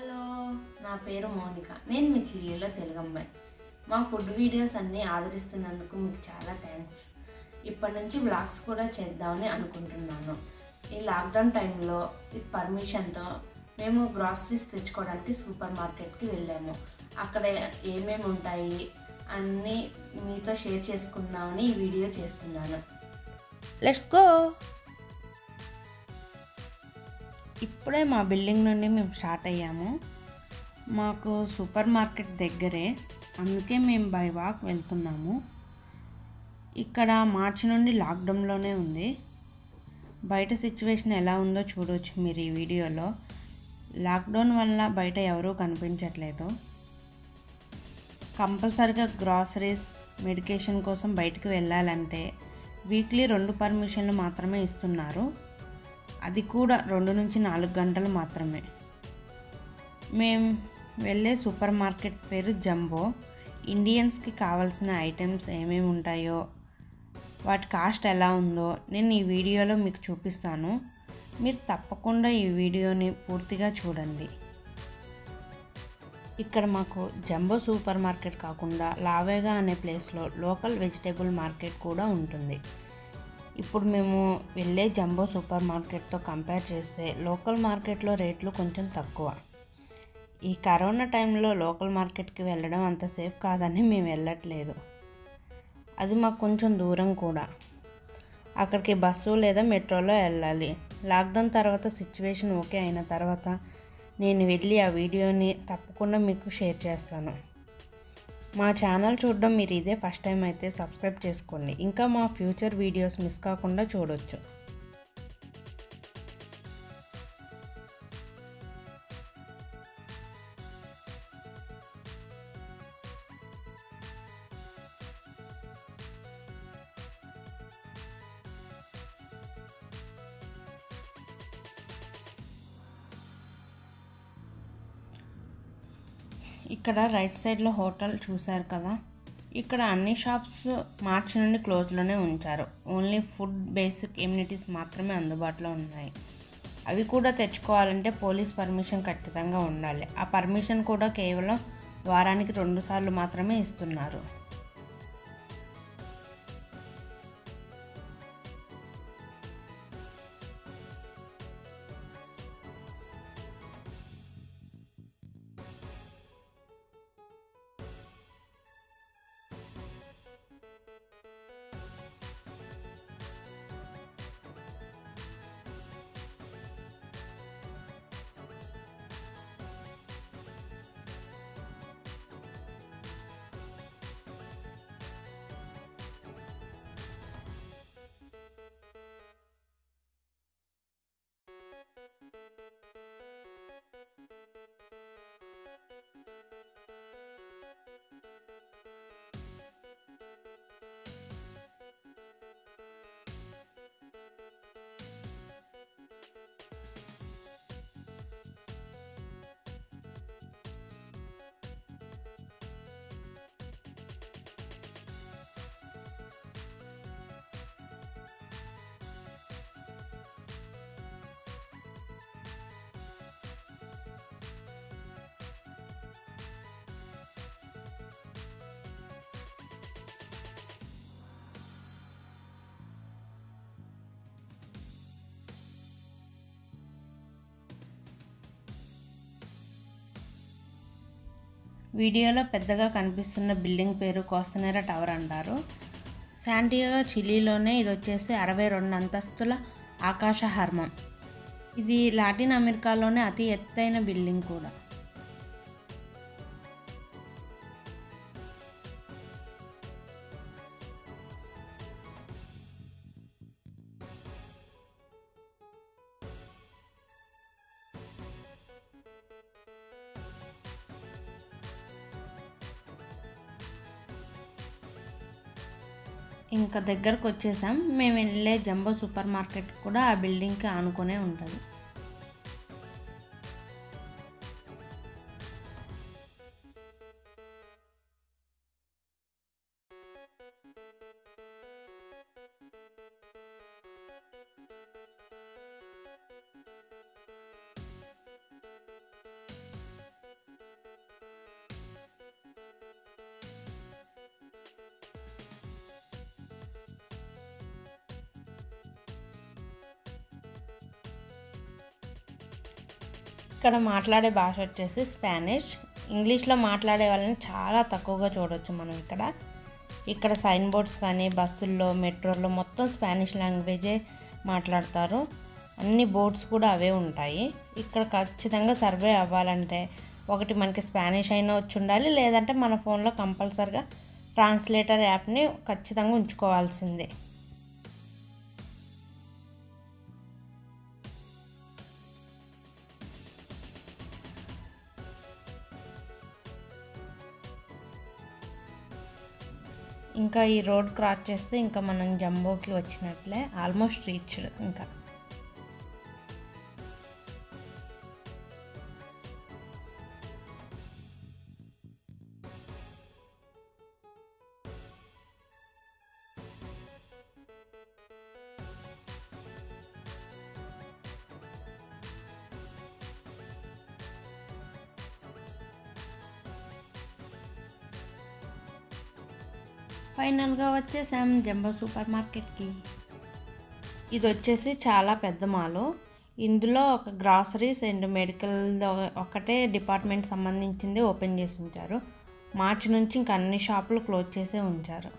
hello నా పేరు మౌనిక నేను మీ చిల్లీలో తెలుగమ్మాయి మా ఫుడ్ వీడియోస్ అన్నీ ఆదరిస్తున్నందుకు మీకు చాలా థ్యాంక్స్ ఇప్పటి నుంచి వ్లాగ్స్ కూడా చేద్దామని అనుకుంటున్నాను ఈ లాక్డౌన్ టైంలో విత్ పర్మిషన్తో మేము గ్రాసరీస్ తెచ్చుకోవడానికి సూపర్ మార్కెట్కి వెళ్ళాము అక్కడ ఏమేమి ఉంటాయి అన్నీ మీతో షేర్ చేసుకుందామని ఈ వీడియో చేస్తున్నాను లెట్స్ గో ఇప్పుడే మా బిల్డింగ్ నుండి మేము స్టార్ట్ అయ్యాము మాకు సూపర్ మార్కెట్ దగ్గరే అందుకే మేము బై వాక్ వెళ్తున్నాము ఇక్కడ మార్చి నుండి లాక్డౌన్లోనే ఉంది బయట సిచ్యువేషన్ ఎలా ఉందో చూడవచ్చు మీరు ఈ వీడియోలో లాక్డౌన్ వల్ల బయట ఎవరూ కనిపించట్లేదు కంపల్సరిగా గ్రాసరీస్ మెడికేషన్ కోసం బయటికి వెళ్ళాలంటే వీక్లీ రెండు పర్మిషన్లు మాత్రమే ఇస్తున్నారు అది కూడా రెండు నుంచి నాలుగు గంటలు మాత్రమే మేము వెళ్ళే సూపర్ మార్కెట్ పేరు జంబో ఇండియన్స్కి కావాల్సిన ఐటమ్స్ ఏమేమి ఉంటాయో వాటి కాస్ట్ ఎలా ఉందో నేను ఈ వీడియోలో మీకు చూపిస్తాను మీరు తప్పకుండా ఈ వీడియోని పూర్తిగా చూడండి ఇక్కడ మాకు జంబో సూపర్ మార్కెట్ కాకుండా లావేగా అనే ప్లేస్లో లోకల్ వెజిటేబుల్ మార్కెట్ కూడా ఉంటుంది ఇప్పుడు మేము వెళ్ళే జంబో సూపర్ మార్కెట్తో కంపేర్ చేస్తే లోకల్ మార్కెట్లో రేట్లు కొంచెం తక్కువ ఈ కరోనా టైంలో లోకల్ మార్కెట్కి వెళ్ళడం అంత సేఫ్ కాదని మేము వెళ్ళట్లేదు అది మాకు కొంచెం దూరం కూడా అక్కడికి బస్సు లేదా మెట్రోలో వెళ్ళాలి లాక్డౌన్ తర్వాత సిచ్యువేషన్ ఓకే అయిన తర్వాత నేను వెళ్ళి ఆ వీడియోని తప్పకుండా మీకు షేర్ చేస్తాను మా ఛానల్ చూడడం మీరు ఇదే ఫస్ట్ టైం అయితే సబ్స్క్రైబ్ చేసుకోండి ఇంకా మా ఫ్యూచర్ వీడియోస్ మిస్ కాకుండా చూడొచ్చు ఇక్కడ రైట్ సైడ్లో హోటల్ చూశారు కదా ఇక్కడ అన్ని షాప్స్ మార్చి నుండి క్లోజ్లోనే ఉంచారు ఓన్లీ ఫుడ్ బేసిక్ ఇమ్యూనిటీస్ మాత్రమే అందుబాటులో ఉన్నాయి అవి కూడా తెచ్చుకోవాలంటే పోలీస్ పర్మిషన్ ఖచ్చితంగా ఉండాలి ఆ పర్మిషన్ కూడా కేవలం వారానికి రెండు సార్లు మాత్రమే ఇస్తున్నారు వీడియోలో పెద్దగా కనిపిస్తున్న బిల్డింగ్ పేరు కోస్తనేరా టవర్ అంటారు శాంటియాగో చిలీలోనే ఇది వచ్చేసి అరవై రెండు అంతస్తుల ఆకాశ హర్మం ఇది లాటిన్ అమెరికాలోనే అతి ఎత్తైన బిల్డింగ్ కూడా ఇంకా దగ్గరకు వచ్చేసాం మేము వెళ్ళే జంబో సూపర్ మార్కెట్ కూడా ఆ బిల్డింగ్కి ఆనుకునే ఉంటుంది ఇక్కడ మాట్లాడే భాష వచ్చేసి స్పానిష్ ఇంగ్లీష్లో మాట్లాడే వాళ్ళని చాలా తక్కువగా చూడొచ్చు మనం ఇక్కడ ఇక్కడ సైన్ బోర్డ్స్ కానీ బస్సుల్లో మెట్రోల్లో మొత్తం స్పానిష్ లాంగ్వేజే మాట్లాడతారు అన్ని బోర్డ్స్ కూడా అవే ఉంటాయి ఇక్కడ ఖచ్చితంగా సర్వే అవ్వాలంటే ఒకటి మనకి స్పానిష్ అయినా వచ్చి ఉండాలి లేదంటే మన ఫోన్లో కంపల్సరిగా ట్రాన్స్లేటర్ యాప్ని ఖచ్చితంగా ఉంచుకోవాల్సిందే ఇంకా ఈ రోడ్ క్రాస్ చేస్తే ఇంకా మనం జంబోకి వచ్చినట్లే ఆల్మోస్ట్ రీచ్డ్ ఇంకా ఫైనల్గా వచ్చేసాం జంబో సూపర్ మార్కెట్కి ఇది వచ్చేసి చాలా పెద్ద మాలు ఇందులో ఒక గ్రాసరీస్ అండ్ మెడికల్ ఒకటే డిపార్ట్మెంట్ సంబంధించింది ఓపెన్ చేసి ఉంచారు మార్చి నుంచి ఇంక అన్ని షాపులు క్లోజ్ చేసే ఉంచారు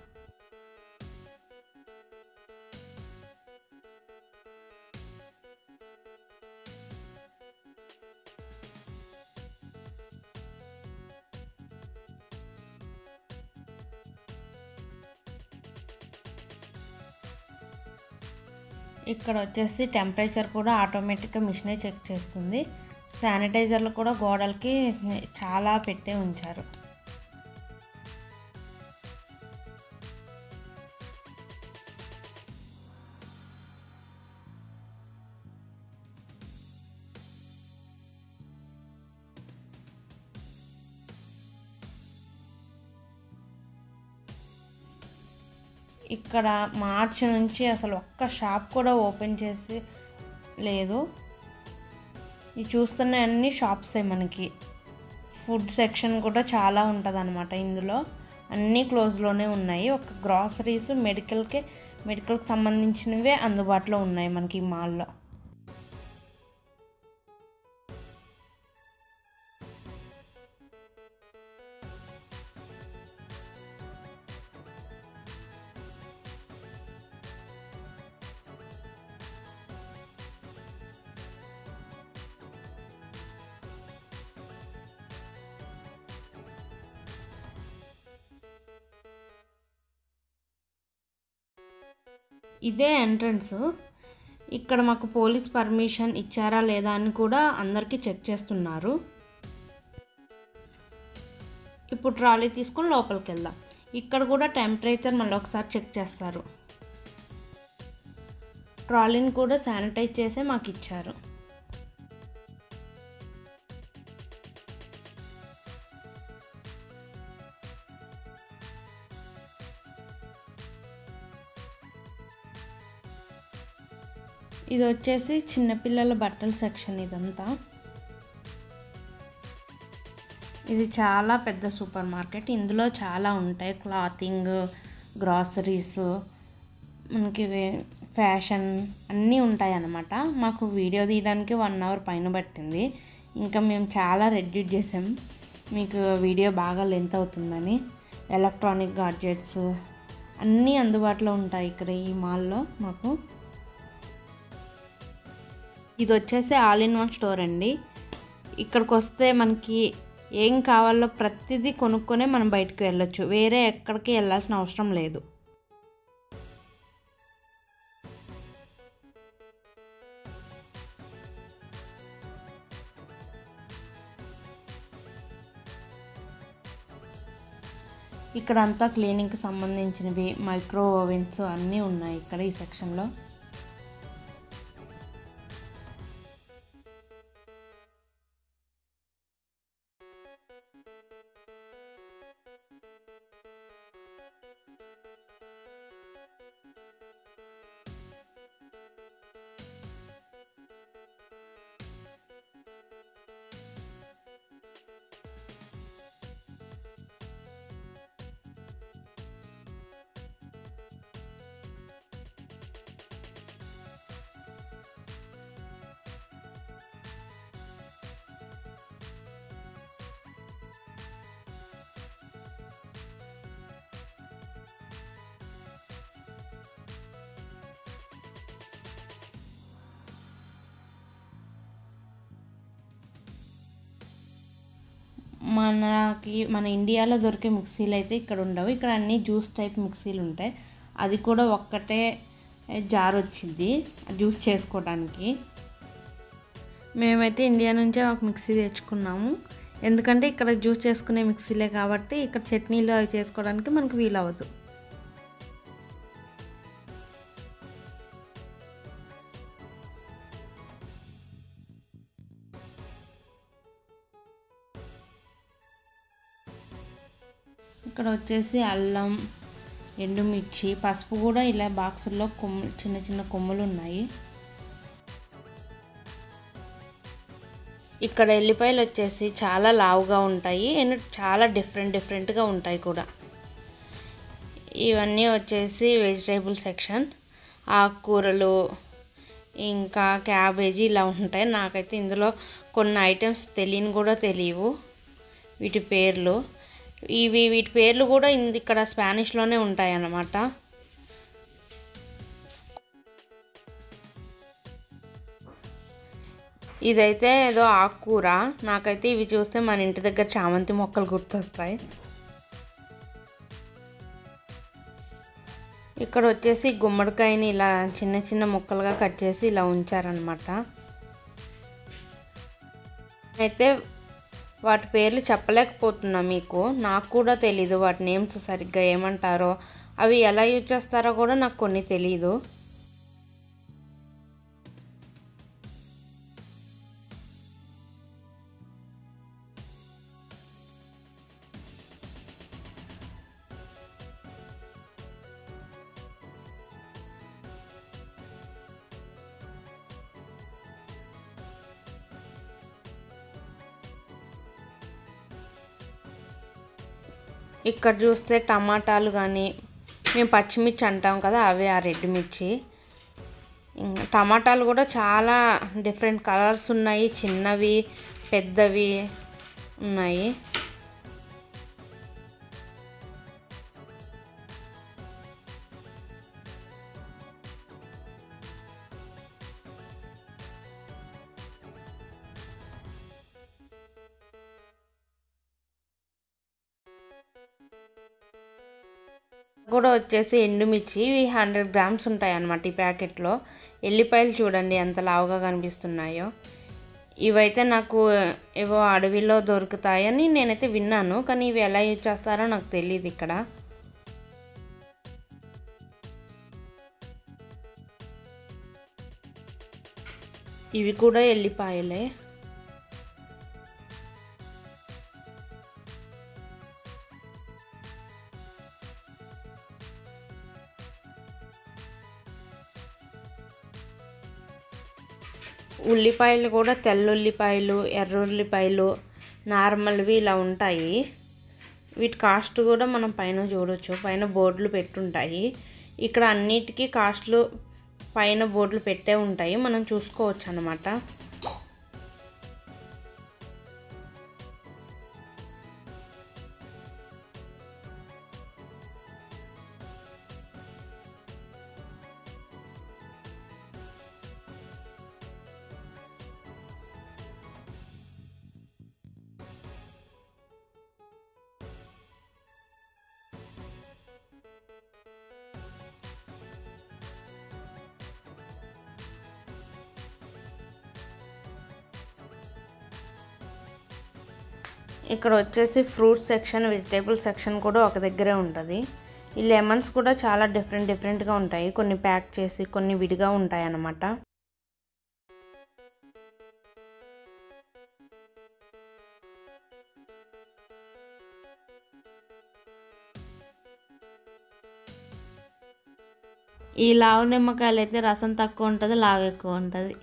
ఇక్కడ వచ్చేసి టెంపరేచర్ కూడా ఆటోమేటిక్గా మిషనే చెక్ చేస్తుంది శానిటైజర్లు కూడా గోడలకి చాలా పెట్టే ఉంచారు ఇక్కడ మార్చి నుంచి అసలు ఒక్క షాప్ కూడా ఓపెన్ చేసి లేదు ఇది చూస్తున్న అన్ని షాప్సే మనకి ఫుడ్ సెక్షన్ కూడా చాలా ఉంటుంది అనమాట ఇందులో అన్నీ క్లోజ్లోనే ఉన్నాయి ఒక గ్రాసరీస్ మెడికల్కి మెడికల్కి సంబంధించినవే అందుబాటులో ఉన్నాయి మనకి ఈ మాల్లో ఇదే ఎంట్రన్స్ ఇక్కడ మాకు పోలీస్ పర్మిషన్ ఇచ్చారా లేదా అని కూడా అందరికీ చెక్ చేస్తున్నారు ఇప్పుడు ట్రాలీ తీసుకొని లోపలికి వెళ్దాం ఇక్కడ కూడా టెంపరేచర్ మళ్ళీ ఒకసారి చెక్ చేస్తారు ట్రాలీని కూడా శానిటైజ్ చేసే మాకు ఇచ్చారు ఇది వచ్చేసి చిన్నపిల్లల బట్టల సెక్షన్ ఇదంతా ఇది చాలా పెద్ద సూపర్ మార్కెట్ ఇందులో చాలా ఉంటాయి క్లాతింగ్ గ్రాసరీస్ మనకి వే- ఫ్యాషన్ అన్నీ ఉంటాయి అన్నమాట మాకు వీడియో తీయడానికి వన్ అవర్ పైన పట్టింది ఇంకా మేము చాలా రెడ్యూట్ చేసాం మీకు వీడియో బాగా లెంత్ అవుతుందని ఎలక్ట్రానిక్ గాడ్జెట్స్ అన్నీ అందుబాటులో ఉంటాయి ఇక్కడ ఈ మాల్లో మాకు ఇది వచ్చేసి ఆల్ ఇన్ వన్ స్టోర్ అండి ఇక్కడికి వస్తే మనకి ఏం కావాలో ప్రతిదీ కొనుక్కొనే మనం బయటకు వెళ్ళొచ్చు వేరే ఎక్కడికి వెళ్ళాల్సిన అవసరం లేదు ఇక్కడ అంతా క్లీనింగ్కి సంబంధించినవి మైక్రో ఓవెన్స్ అన్నీ ఉన్నాయి ఇక్కడ ఈ సెక్షన్లో మనకి మన ఇండియాలో దొరికే మిక్సీలు అయితే ఇక్కడ ఉండవు ఇక్కడ అన్ని జ్యూస్ టైప్ మిక్సీలు ఉంటాయి అది కూడా ఒక్కటే జార్ వచ్చింది జ్యూస్ చేసుకోవడానికి మేమైతే ఇండియా నుంచే ఒక మిక్సీ తెచ్చుకున్నాము ఎందుకంటే ఇక్కడ జ్యూస్ చేసుకునే మిక్సీలే కాబట్టి ఇక్కడ చట్నీలు అవి చేసుకోవడానికి మనకు వీలవ్వదు ఇక్కడ వచ్చేసి అల్లం ఎండుమిర్చి పసుపు కూడా ఇలా బాక్సుల్లో కొమ్ము చిన్న చిన్న కొమ్ములు ఉన్నాయి ఇక్కడ ఎల్లిపాయలు వచ్చేసి చాలా లావుగా ఉంటాయి అండ్ చాలా డిఫరెంట్ డిఫరెంట్గా ఉంటాయి కూడా ఇవన్నీ వచ్చేసి వెజిటేబుల్ సెక్షన్ ఆకుకూరలు ఇంకా క్యాబేజీ ఇలా ఉంటాయి నాకైతే ఇందులో కొన్ని ఐటమ్స్ తెలియని కూడా తెలియవు వీటి పేర్లు ఇవి వీటి పేర్లు కూడా ఇంద- ఇక్కడ స్పానిష్లోనే ఉంటాయి అన్నమాట ఇదైతే ఏదో ఆకుకూర నాకైతే ఇవి చూస్తే మన ఇంటి దగ్గర చామంతి మొక్కలు గుర్తొస్తాయి ఇక్కడ వచ్చేసి గుమ్మడికాయని ఇలా చిన్న చిన్న ముక్కలుగా కట్ చేసి ఇలా ఉంచారనమాట అయితే వాటి పేర్లు చెప్పలేకపోతున్నా మీకు నాకు కూడా తెలీదు వాటి నేమ్స్ సరిగ్గా ఏమంటారో అవి ఎలా యూజ్ చేస్తారో కూడా నాకు కొన్ని తెలీదు ఇక్కడ చూస్తే టమాటాలు కానీ మేము పచ్చిమిర్చి అంటాం కదా అవే ఆ రెడ్ మిర్చి ఇంకా టమాటాలు కూడా చాలా డిఫరెంట్ కలర్స్ ఉన్నాయి చిన్నవి పెద్దవి ఉన్నాయి కూడా వచ్చేసి ఎండుమిర్చి ఇవి హండ్రెడ్ గ్రామ్స్ ఉంటాయి అన్నమాట ఈ ప్యాకెట్లో ఎల్లిపాయలు చూడండి ఎంత లావుగా కనిపిస్తున్నాయో ఇవైతే నాకు ఏవో అడవిలో దొరుకుతాయని నేనైతే విన్నాను కానీ ఇవి ఎలా యూజ్ చేస్తారో నాకు తెలియదు ఇక్కడ ఇవి కూడా ఎల్లిపాయలే ఉల్లిపాయలు కూడా తెల్లుల్లిపాయలు ఎర్రుల్లిపాయలు నార్మల్వి ఇలా ఉంటాయి వీటి కాస్ట్ కూడా మనం పైన చూడొచ్చు పైన బోర్డులు పెట్టుంటాయి ఇక్కడ అన్నిటికీ కాస్ట్లు పైన బోర్డులు పెట్టే ఉంటాయి మనం చూసుకోవచ్చు అనమాట ఇక్కడ వచ్చేసి ఫ్రూట్ సెక్షన్ వెజిటేబుల్ సెక్షన్ కూడా ఒక దగ్గరే ఉంటుంది ఈ లెమన్స్ కూడా చాలా డిఫరెంట్ డిఫరెంట్గా ఉంటాయి కొన్ని ప్యాక్ చేసి కొన్ని విడిగా ఉంటాయి అన్నమాట ఈ లావు నిమ్మకాయలు అయితే రసం తక్కువ ఉంటుంది లావు ఎక్కువ ఉంటుంది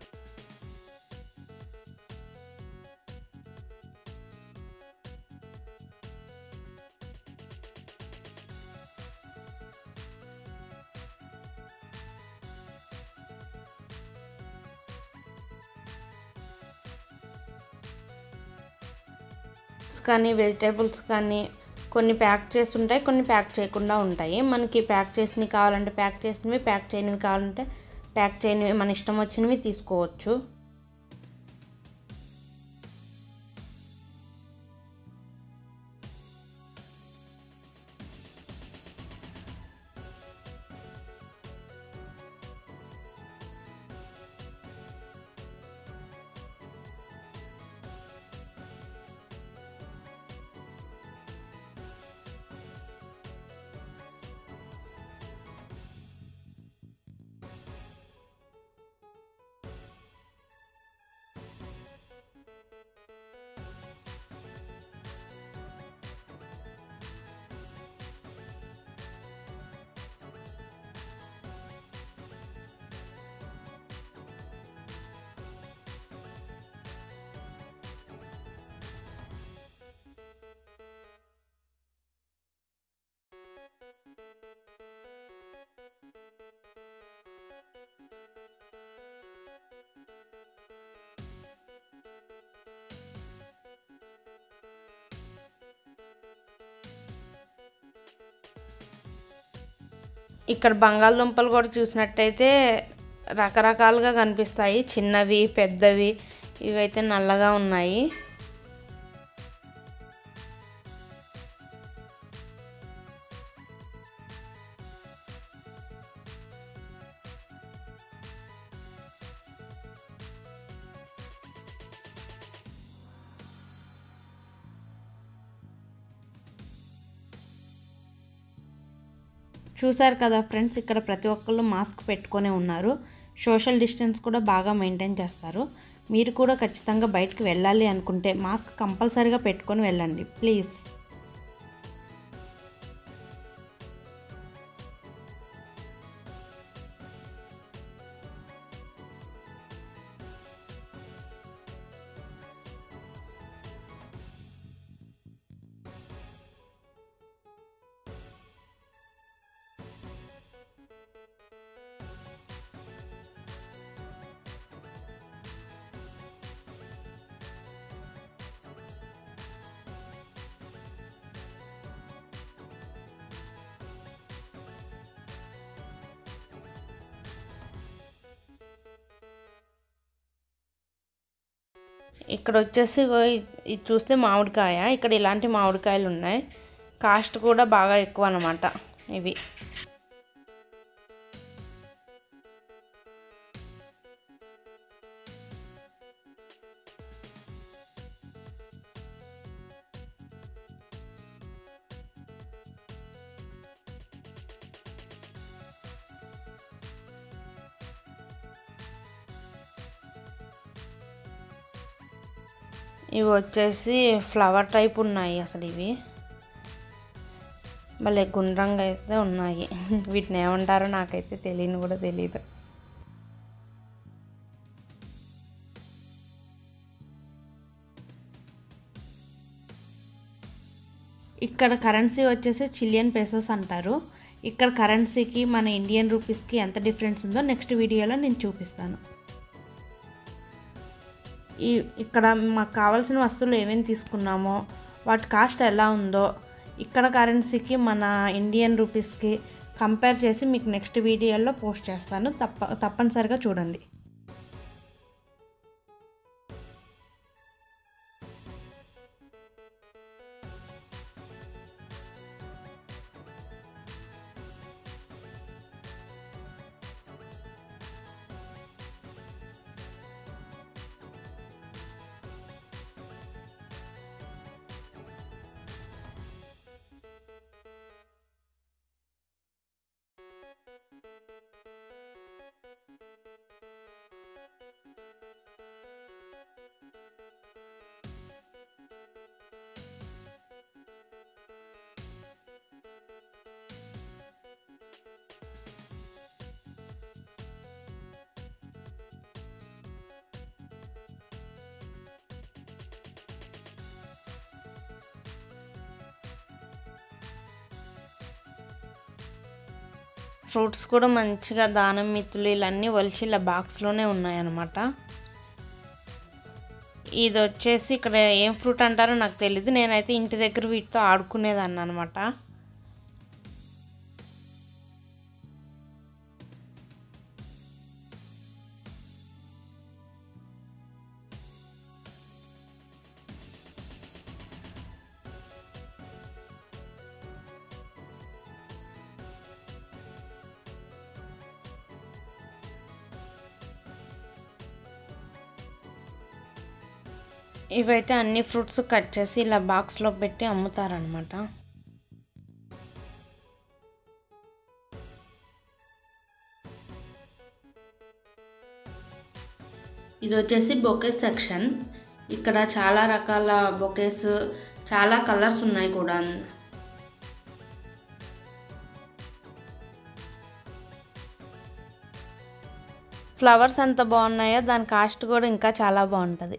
కానీ వెజిటేబుల్స్ కానీ కొన్ని ప్యాక్ చేసి ఉంటాయి కొన్ని ప్యాక్ చేయకుండా ఉంటాయి మనకి ప్యాక్ చేసినవి కావాలంటే ప్యాక్ చేసినవి ప్యాక్ చేయనివి కావాలంటే ప్యాక్ చేయనివి మన ఇష్టం వచ్చినవి తీసుకోవచ్చు ఇక్కడ బంగాళదుంపలు కూడా చూసినట్టయితే రకరకాలుగా కనిపిస్తాయి చిన్నవి పెద్దవి ఇవైతే నల్లగా ఉన్నాయి చూసారు కదా ఫ్రెండ్స్ ఇక్కడ ప్రతి ఒక్కళ్ళు మాస్క్ పెట్టుకొనే ఉన్నారు సోషల్ డిస్టెన్స్ కూడా బాగా మెయింటైన్ చేస్తారు మీరు కూడా ఖచ్చితంగా బయటకు వెళ్ళాలి అనుకుంటే మాస్క్ కంపల్సరీగా పెట్టుకొని వెళ్ళండి ప్లీజ్ ఇక్కడ వచ్చేసి ఇగో ఇ- ఇది చూస్తే మామిడికాయ ఇక్కడ ఇలాంటి మామిడికాయలు ఉన్నాయి కాస్ట్ కూడా బాగా ఎక్కువ అన్నమాట ఇవి ఇవి వచ్చేసి ఫ్లవర్ టైప్ ఉన్నాయి అసలు ఇవి భలే గుండ్రంగా అయితే ఉన్నాయి వీటిని ఏమంటారో నాకైతే తెలియని కూడా తెలియదు ఇక్కడ కరెన్సీ వచ్చేసి చిలియన్ పెసోస్ అంటారు ఇక్కడ కరెన్సీకి మన ఇండియన్ రూపీస్కి ఎంత డిఫరెన్స్ ఉందో నెక్స్ట్ వీడియోలో నేను చూపిస్తాను ఈ ఇక్కడ మాకు కావాల్సిన వస్తువులు ఏమేమి తీసుకున్నామో వాటి కాస్ట్ ఎలా ఉందో ఇక్కడ కరెన్సీకి మన ఇండియన్ రూపీస్కి కంపేర్ చేసి మీకు నెక్స్ట్ వీడియోలో పోస్ట్ చేస్తాను తప్ప తప్పనిసరిగా చూడండి ఫ్రూట్స్ కూడా మంచిగా దానం మిత్తులు ఇవన్నీ ఒలిచి ఇలా బాక్స్లోనే ఉన్నాయన్నమాట ఇది వచ్చేసి ఇక్కడ ఏం ఫ్రూట్ అంటారో నాకు తెలియదు నేనైతే ఇంటి దగ్గర వీటితో ఆడుకునేదాన్ని అనమాట ఇవైతే అన్ని ఫ్రూట్స్ కట్ చేసి ఇలా బాక్స్లో పెట్టి అమ్ముతారనమాట ఇది వచ్చేసి బొకేస్ సెక్షన్ ఇక్కడ చాలా రకాల బొకేస్ చాలా కలర్స్ ఉన్నాయి కూడా ఫ్లవర్స్ ఎంత బాగున్నాయో దాని కాస్ట్ కూడా ఇంకా చాలా బాగుంటుంది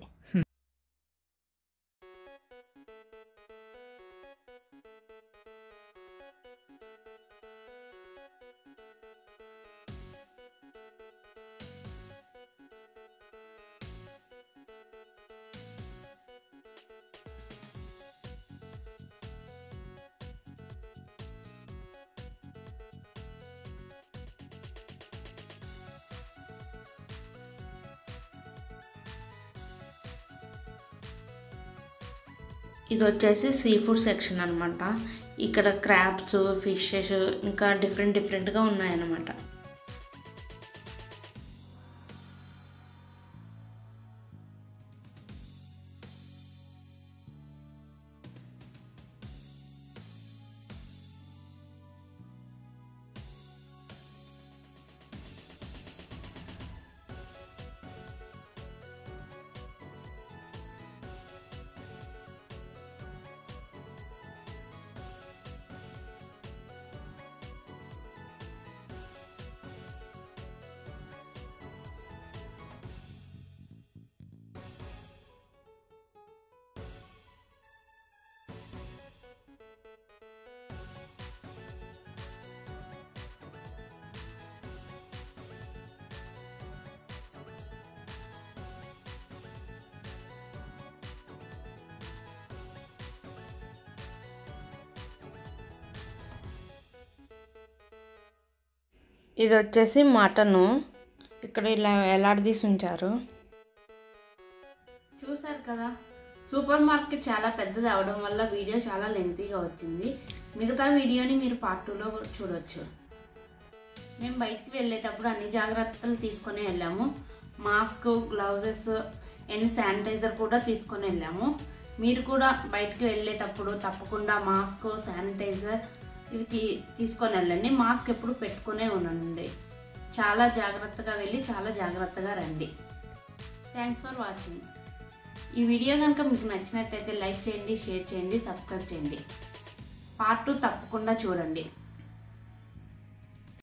ఇది వచ్చేసి సీ ఫుడ్ సెక్షన్ అనమాట ఇక్కడ క్రాబ్స్ ఫిషెస్ ఇంకా డిఫరెంట్ డిఫరెంట్గా ఉన్నాయన్నమాట ఇది వచ్చేసి మటను ఇక్కడ ఇలా ఎలాడదీసి ఉంచారు చూసారు కదా సూపర్ మార్కెట్ చాలా పెద్దది అవడం వల్ల వీడియో చాలా లెంతీగా వచ్చింది మిగతా వీడియోని మీరు పార్ట్ టూలో చూడొచ్చు మేము బయటికి వెళ్ళేటప్పుడు అన్ని జాగ్రత్తలు తీసుకొని వెళ్ళాము మాస్క్ గ్లౌజెస్ అండ్ శానిటైజర్ కూడా తీసుకొని వెళ్ళాము మీరు కూడా బయటికి వెళ్ళేటప్పుడు తప్పకుండా మాస్క్ శానిటైజర్ ఇవి తీ తీసుకొని వెళ్ళండి మాస్క్ ఎప్పుడు పెట్టుకునే ఉండండి చాలా జాగ్రత్తగా వెళ్ళి చాలా జాగ్రత్తగా రండి థ్యాంక్స్ ఫర్ వాచింగ్ ఈ వీడియో కనుక మీకు నచ్చినట్టయితే లైక్ చేయండి షేర్ చేయండి సబ్స్క్రైబ్ చేయండి పార్ట్ టూ తప్పకుండా చూడండి